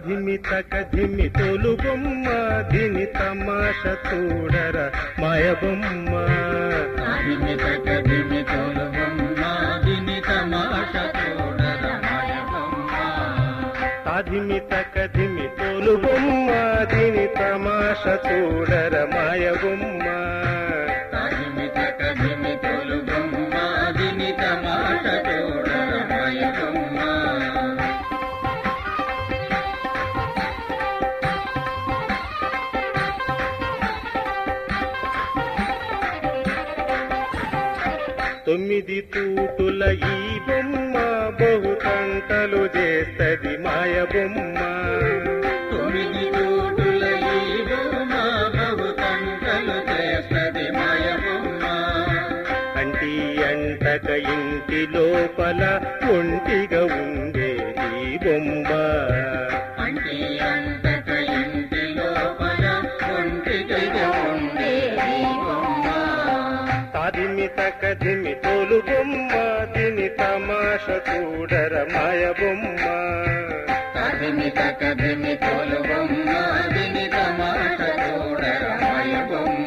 తాధిమి తకధిమి తోలు బొమ్మ దిని తమాష చూడర మాయ బొమ్మ దిమి తక దిమి తోలు బొమ్మ దిని తమాష చూడర మాయ బొమ్మ తాధిమి తకధిమి తోలు బొమ్మ దిని తమాష చూడర మాయ బొమ్మ దిమి తక దిమి తోలు బొమ్మ దిని తమాష చూడర మాయ బొమ్మ తొమ్మిది తూటుల ఈ బొమ్మ బహు తంటలు చేస్తది మాయ బొమ్మ తొమ్మిది తోటుల ఈ బొమ్మ బహు కంటలు చేస్తది మాయ బొమ్మ అంటి అంటక ఇంటి లోపల ఒంటిగా ఉండే ఈ బొమ్మ అంటి అంతక ఇంటి లోపల ఒంటిగా ఉండే ఈ బొమ్మ తాదిమి తకదిమి తోలు బొమ్మ దిని తమాష చూడర మాయ బొమ్మ కదిమి కదిమి తోలు బొమ్మ దిని తమాష చూడర మాయ బొమ్మ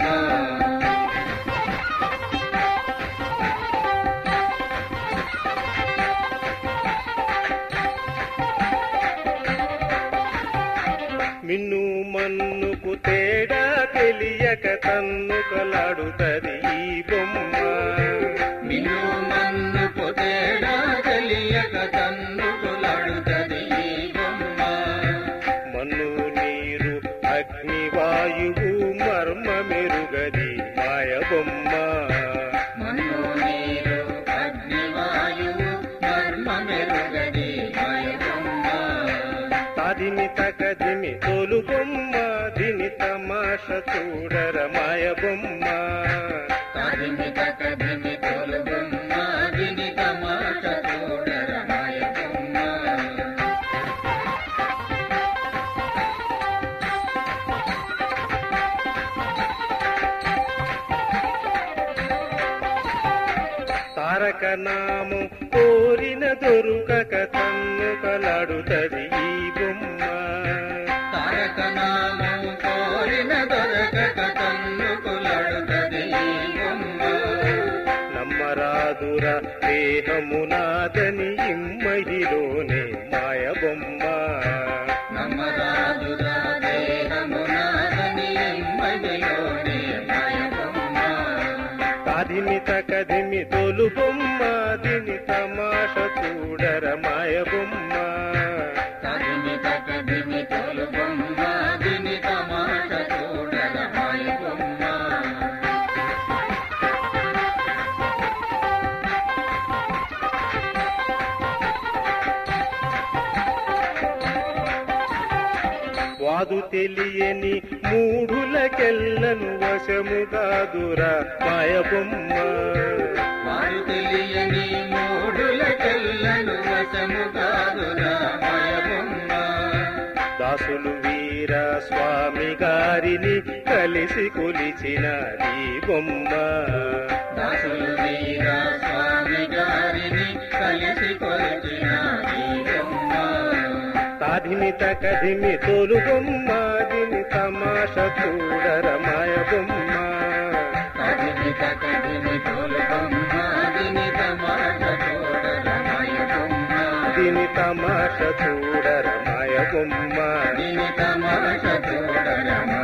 మిన్ను మన్నుకు తేడా తెలియక తన్నుకలాడుతది ఈ బొమ్మ మిను మన్ను పొతేడా తెలియక కన్నుకులాడుతది ఈ బొమ్మ మన్ను నీరు అగ్ని వాయువు మర్మ మెరుగది మాయ బొమ్మ మన్ను నీరు అగ్ని వాయువు మర్మ మెరుగది మాయ బొమ్మ తాదిని తకదిమి తోలు బొమ్మ దిని తమాష చూడర మాయ బొమ్మ కదిమి కదిమి తోలు బొమ్మ దిని తమాష చూడర మాయ బొమ్మ తారక నాము కోరిన దొరుకక తన్నుకలాడుతది ఈ బొమ్మ తారక నామము కోరిన దొరకక కన్నుకులాడుతది ఈ బొమ్మ నమ్మరాదుర దేహమునాదని ఇమ్మహిలోనే మాయ బొమ్మ నమ్మరాజుగా దేహమునాదని ఎమ్మడిలోనే మాయ బొమ్మ తాదిని తకదిమి తోలు బొమ్మ దిని తమాష చూడర మాయ బొమ్మ కదిమి కదిమి తోలు బొమ్మ దిని తమాష చూడర మాయ బొమ్మ వాదు తెలియని మూఢులకెల్లను వశముగాదురా మాయ బొమ్మ వారు తెలియని మూడుల కెల్లను వశము కాదురా మాయ బొమ్మ దాసులు వీర స్వామి గారిని కలిసి కొలిచిన ఈ బొమ్మ దాసులు వీర స్వామి గారిని కలిసి కొలిచిన ఈ బొమ్మ తాధిమి తకధిమి తోలు బొమ్మ దిని తమాష చూడర మాయ బొమ్మ కదిమి కదిమి తోలు బొమ్మ దిని తమాష చూడర మాయ బొమ్మ దిని తమాష చూడర మాయ బొమ్మ దిని తమాష చూడర మాయ